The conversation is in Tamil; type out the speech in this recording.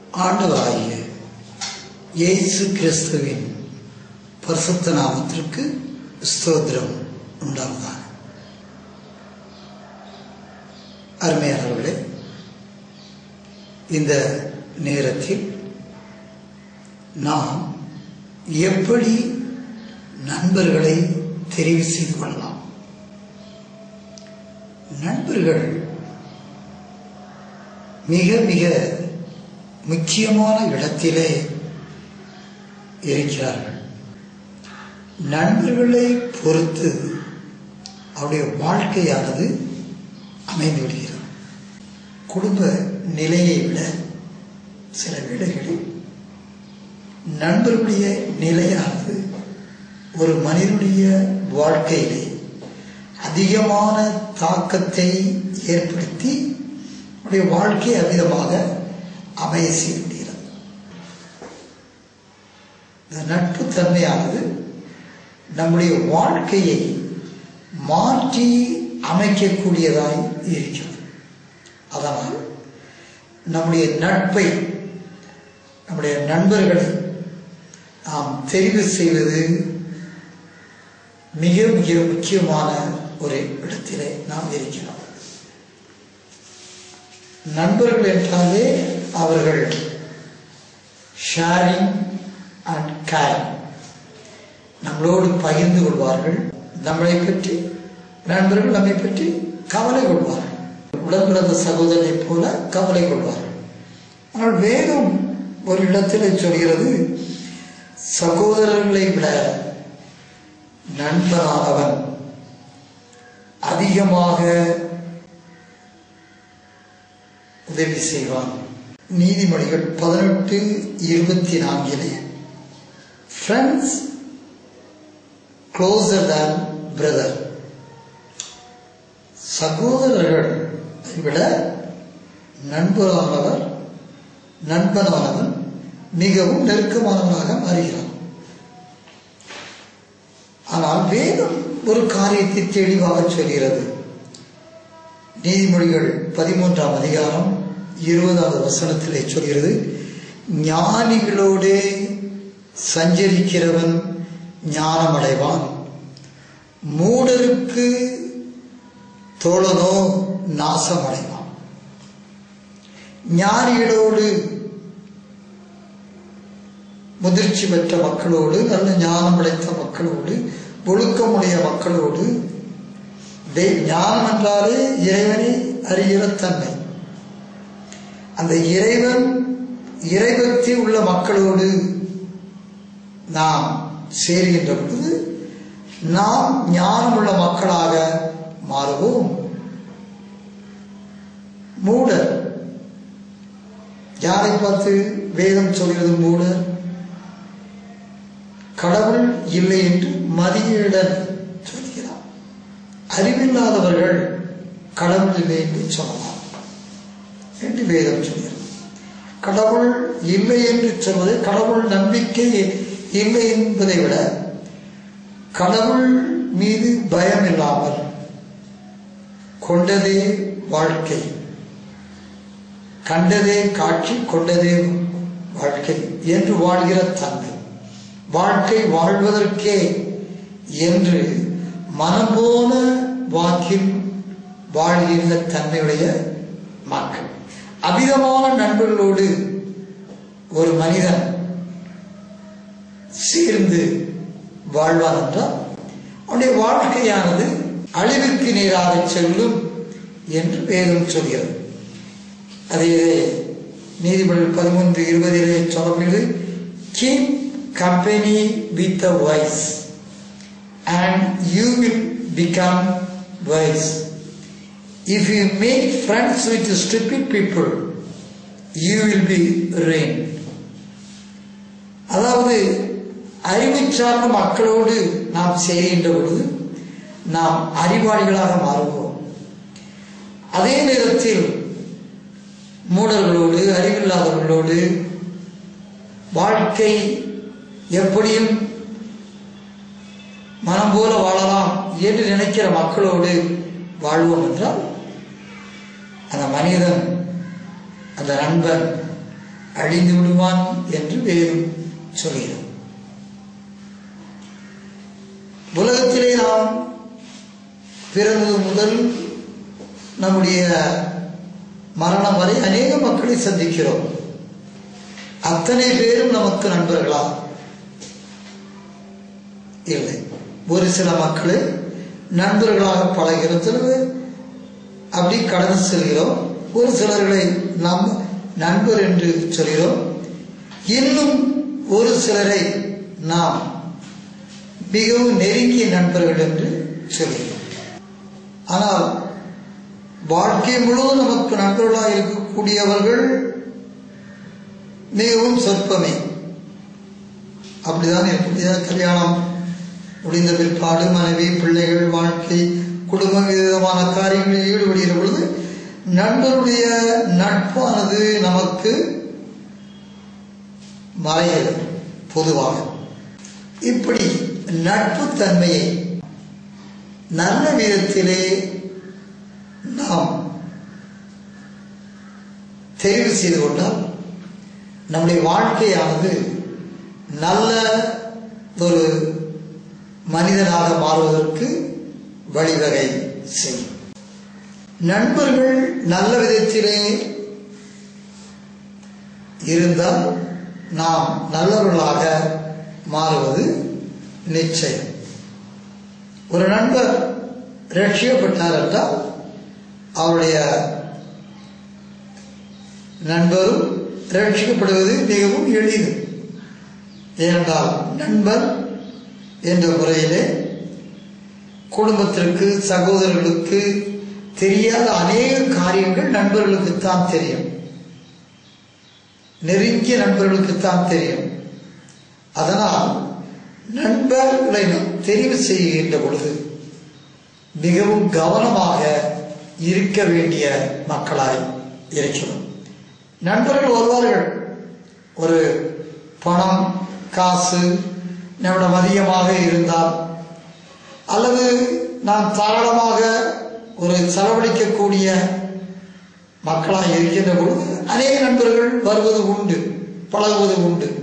ஆண்டவராகிய இயேசு கிறிஸ்துவின் பரிசுத்த நாமத்திற்கு ஸ்தோத்திரம் உண்டாவதாக அருமையானவர்களே இந்த நேரத்தில் நாம் எப்படி நண்பர்களை தெரிவு செய்து கொள்ளலாம் நண்பர்கள் மிக மிக முக்கியமான இடத்திலே இருக்கிறார்கள் நண்பர்களை பொறுத்து அவருடைய வாழ்க்கையானது அமைந்து விடுகிறது குடும்ப நிலையை விட சில வேளைகளில் நண்பர்களுடைய நிலையானது ஒரு மனிதனுடைய வாழ்க்கையிலே அதிகமான தாக்கத்தை ஏற்படுத்தி அவருடைய வாழ்க்கை அமிதமாக அமைய செய்கிறது இந்த நட்பு தன்மையானது நம்முடைய வாழ்க்கையை மாற்றி அமைக்கக்கூடியதாய் இருக்கிறது அதனால் நம்முடைய நட்பை நம்முடைய நண்பர்களை நாம் தெரிவு செய்வது மிக மிக முக்கியமான ஒரு இடத்திலே நாம் இருக்கிறோம் நண்பர்கள் என்றாலே அவர்கள் ஷேரிங் அண்ட் கேரிங் நம்மளோடு பகிர்ந்து கொள்வார்கள் நம்மளை பற்றி நண்பர்கள் நம்மை பற்றி கவலை கொள்வார்கள் உடன் பிறந்த சகோதரனை போல கவலை கொள்வார்கள் ஆனால் வேதம் ஒரு இடத்தில் சொல்கிறது சகோதரர்களை விட நண்பனானவன் அதிகமாக உதவி செய்வான் நீதிமொழிகள் பதினெட்டு இருபத்தி நான்கிலே ஃப்ரெண்ட்ஸ் க்ளோசர் தேன் பிரதர் சகோதரர்கள் விட நண்பரானவர் நண்பனானவன் மிகவும் நெருக்கமானவனாக மாறுகிறான் ஆனால் வேதம் ஒரு காரியத்தை தெளிவாக சொல்கிறது நீதிமொழிகள் பதிமூன்றாம் அதிகாரம் இருபதாவது வசனத்திலே சொல்கிறது ஞானிகளோடு சஞ்சரிக்கிறவன் ஞானமடைவான் மூடருக்கு தோழனோ நாசமடைவான் ஞானிகளோடு முதிர்ச்சி பெற்ற மக்களோடு நல்ல ஞானம் படைத்த மக்களோடு ஒழுக்கமுடைய மக்களோடு ஞானம் என்றாலே இறைவனை அறிகிற தன்மை அந்த இறைவன் இறைபக்தி உள்ள மக்களோடு நாம் சேருகின்ற பொழுது நாம் ஞானம் உள்ள மக்களாக மாறுவோம் மூடர் யாரை பார்த்து வேதம் சொல்கிறது மூடர் கடவுள் இல்லை என்று மதியுடன் சொல்கிறார் அறிவில்லாதவர்கள் கடவுள் இல்லை என்று சொல்லலாம் என்று வேதம் சொல்கிறது கடவுள் இல்லை என்று சொல்வது கடவுள் நம்பிக்கை இல்லை என்பதை விட கடவுள் மீது பயம் இல்லாமல் கொண்டதே வாழ்க்கை கண்டதே காட்சி கொண்டதே வாழ்க்கை என்று வாழ்கிற தன்மை வாழ்க்கை வாழ்வதற்கே என்று மனம் போன வாக்கில் வாழ்கின்ற தன்மையுடைய மக்கள் அபிதமான நண்பர்களோடு ஒரு மனிதன் சேர்ந்து வாழ்வான் என்றால் அவனுடைய வாழ்க்கையானது அழிவுக்கு நேராக செல்லும் என்று வேதம் சொல்கிறது அதே நீதிபதி பதிமூன்று இருபதிலே சொல்லப்படுகிறது keep company with the wise and you will become wise. If you make friends with stupid people, you will be ruined. அதாவது அறிவு சார்ந்த மக்களோடு நாம் செய்கின்ற பொழுது நாம் அறிவாளிகளாக மாறுவோம் அதே நேரத்தில் மூடர்களோடு அறிவில்லாதவர்களோடு வாழ்க்கை எப்படியும் மனம் போல வாழலாம் என்று நினைக்கிற மக்களோடு வாழ்வோம் என்றால் அந்த மனிதன் அந்த நண்பன் அழிந்து விடுவான் என்று வேறும் சொல்கிறோம் உலகத்திலே நாம் பிறந்தது முதல் நம்முடைய மரணம் வரை அநேக மக்களை சந்திக்கிறோம் அத்தனை பேரும் நமக்கு நண்பர்களா இல்லை ஒரு சில மக்களை நண்பர்களாக பழகிறது அப்படி கடந்து செல்கிறோம் ஒரு சிலர்களை நாம் நண்பர் என்று சொல்கிறோம் இன்னும் ஒரு சிலரை நாம் மிகவும் நெருங்கிய நண்பர்கள் என்று சொல்கிறோம் ஆனால் வாழ்க்கை முழுவதும் நமக்கு நண்பர்களாக இருக்கக்கூடியவர்கள் மிகவும் சொற்பமே அப்படிதான் இருக்கக்கூடிய கல்யாணம் முடிந்த பிற்பாடு மனைவி பிள்ளைகள் வாழ்க்கை குடும்பம் விதமான காரியங்களில் ஈடுபடுகிற பொழுது நண்பருடைய நட்பானது நமக்கு மறைகிறது பொதுவாக இப்படி நட்பு தன்மையை நல்ல விதத்திலே நாம் தெரிவு செய்து கொண்டால் நம்முடைய வாழ்க்கையானது நல்ல ஒரு மனிதனாக மாறுவதற்கு வழிவகை செய்யும் நண்பர்கள் நல்ல விதத்திலே இருந்தால் நாம் நல்லவர்களாக மாறுவது நிச்சயம் ஒரு நண்பர் ரட்சியப்பட்டார் என்றால் அவருடைய நண்பரும் ரட்சிக்கப்படுவது மிகவும் எளிது ஏனென்றால் நண்பர் என்ற முறையிலே குடும்பத்திற்கு சகோதரர்களுக்கு தெரியாத அநேக காரியங்கள் நண்பர்களுக்குத்தான் தெரியும் நெருங்கிய நண்பர்களுக்குத்தான் தெரியும் அதனால் நண்பர்களை நாம் தெரிவு செய்கின்ற பொழுது மிகவும் கவனமாக இருக்க வேண்டிய மக்களாய் இருக்கிறோம் நண்பர்கள் வருவார்கள் ஒரு பணம் காசு நம்மிடம் அதிகமாக இருந்தால் அல்லது நாம் தாராளமாக ஒரு செலவழிக்கக்கூடிய மக்களாக இருக்கின்ற பொழுது அநேக நண்பர்கள் வருவது உண்டு பழகுவது உண்டு